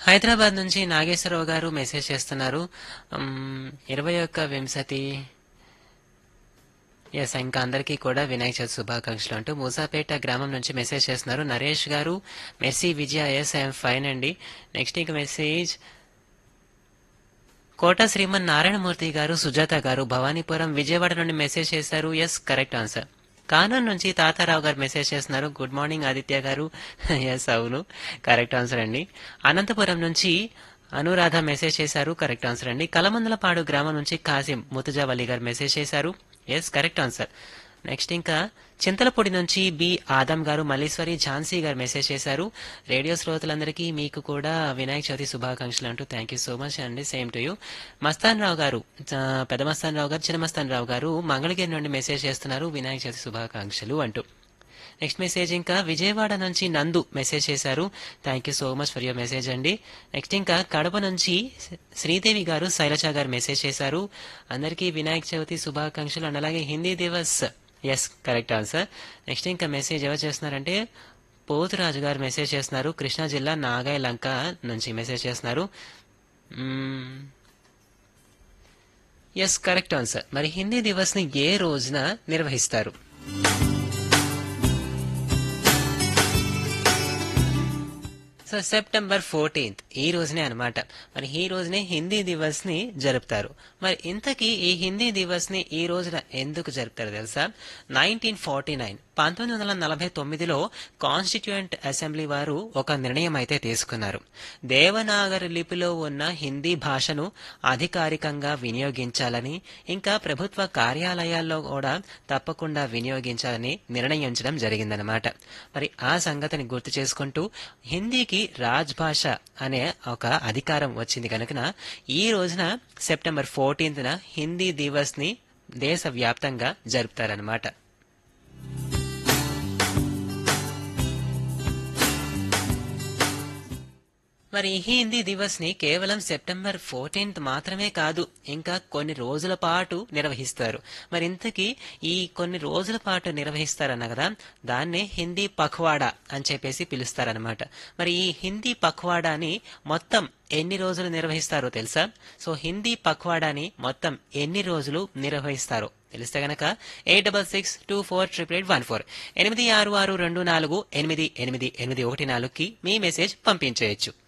హైదరాబాద్ నుంచి నాగేశ్వరరావు గారు మెసేజ్ చేస్తున్నారు ఇరవై ఒక్క వింశతి ఎస్ ఇంకా అందరికీ కూడా వినాయక చవితి శుభాకాంక్షలు అంటూ మూసాపేట గ్రామం నుంచి మెసేజ్ చేస్తున్నారు నరేష్ గారు మెస్సీ విజయ ఎస్ ఐఎమ్ ఫైన్ అండి నెక్స్ట్ ఇంక మెసేజ్ కోట శ్రీమన్ నారాయణమూర్తి గారు సుజాత గారు భవానీపురం విజయవాడ నుండి మెసేజ్ చేశారు ఎస్ కరెక్ట్ ఆన్సర్ కానూన్ నుంచి తాతారావు గారు మెసేజ్ చేస్తున్నారు గుడ్ మార్నింగ్ ఆదిత్య గారు ఎస్ అవును కరెక్ట్ ఆన్సర్ అండి అనంతపురం నుంచి అనురాధ మెసేజ్ చేశారు కరెక్ట్ ఆన్సర్ అండి కలమందలపాడు గ్రామం నుంచి కాసిం ముతుజావల్లి గారు మెసేజ్ చేశారు ఎస్ కరెక్ట్ ఆన్సర్ నెక్స్ట్ ఇంకా చింతలపొడి నుంచి బి ఆదం గారు మల్లీశ్వరి ఝాన్సీ గారు మెసేజ్ చేశారు రేడియో శ్రోతలందరికీ మీకు కూడా వినాయక చవితి శుభాకాంక్షలు అంటూ థ్యాంక్ యూ సో మచ్ అండి same to you Mastan Rao గారు ఆ, పెద్ద మస్తాన్ రావు గారు చిన్న మస్తాన్ రావు గారు మంగళగిరి నుండి మెసేజ్ చేస్తున్నారు వినాయక చవితి శుభాకాంక్షలు అంటూ నెక్స్ట్ మెసేజ్ ఇంకా విజయవాడ నుంచి నందు మెసేజ్ చేశారు thank you so much for your message అండి నెక్స్ట్ ఇంకా కడప నుంచి శ్రీదేవి గారు శైలజ గారు మెసేజ్ చేశారు అందరికీ వినాయక చవితి శుభాకాంక్షలు అండ్ అలాగే Hindi Divas yes correct answer next ఇంకా మెసేజ్ ఎవరు చేస్తున్నారంటే పోతురాజు గారు మెసేజ్ చేస్తున్నారు కృష్ణా జిల్లా నాగాయ్ లంక నుంచి మెసేజ్ చేస్తున్నారు ఎస్ కరెక్ట్ ఆన్సర్ మరి హిందీ దివస్ ని ఏ రోజున నిర్వహిస్తారు సో సెప్టెంబర్ ఫోర్టీన్త్ ఈ రోజునే అన్నమాట మరి ఈ రోజునే హిందీ దివస్ ని జరుపుతారు మరి ఇంతకీ ఈ హిందీ దివస్ ని ఈ రోజున ఎందుకు జరుపుతారు తెలుసా నైన్టీన్ ఫార్టీ నైన్ పంతొమ్మిది వందల నలభై తొమ్మిదిలో కాన్స్టిట్యూయెంట్ అసెంబ్లీ వారు ఒక నిర్ణయం అయితే తీసుకున్నారు దేవనాగరి లిపిలో ఉన్న హిందీ భాషను అధికారికంగా వినియోగించాలని ఇంకా ప్రభుత్వ కార్యాలయాల్లో కూడా తప్పకుండా వినియోగించాలని నిర్ణయించడం జరిగిందనమాట మరి ఆ సంగతిని గుర్తు చేసుకుంటూ హిందీకి రాజ్ భాష అనే ఒక అధికారం వచ్చింది కనుక ఈ రోజున సెప్టెంబర్ ఫోర్టీన్త్న హిందీ దివస్ ని దేశవ్యాప్తంగా జరుపుతారనమాట మరి ఈ హిందీ దివస్ ని కేవలం సెప్టెంబర్ ఫోర్టీన్త్ మాత్రమే కాదు ఇంకా కొన్ని రోజుల పాటు నిర్వహిస్తారు మరి ఇంతకీ ఈ కొన్ని రోజుల పాటు నిర్వహిస్తారన్న కదా దాన్నే హిందీ పఖ్వాడా అని చెప్పేసి పిలుస్తారనమాట మరి ఈ హిందీ పఖ్వాడాని మొత్తం ఎన్ని రోజులు నిర్వహిస్తారో తెలుసా సో హిందీ పఖ్వాడాని మొత్తం ఎన్ని రోజులు నిర్వహిస్తారో తెలిస్తే గనక eight double six two four triple eight one four ఎనిమిది ఆరు ఆరు రెండు నాలుగు ఎనిమిది ఎనిమిది ఎనిమిది ఒకటి నాలుగుకి మీ మెసేజ్ పంపించేయచ్చు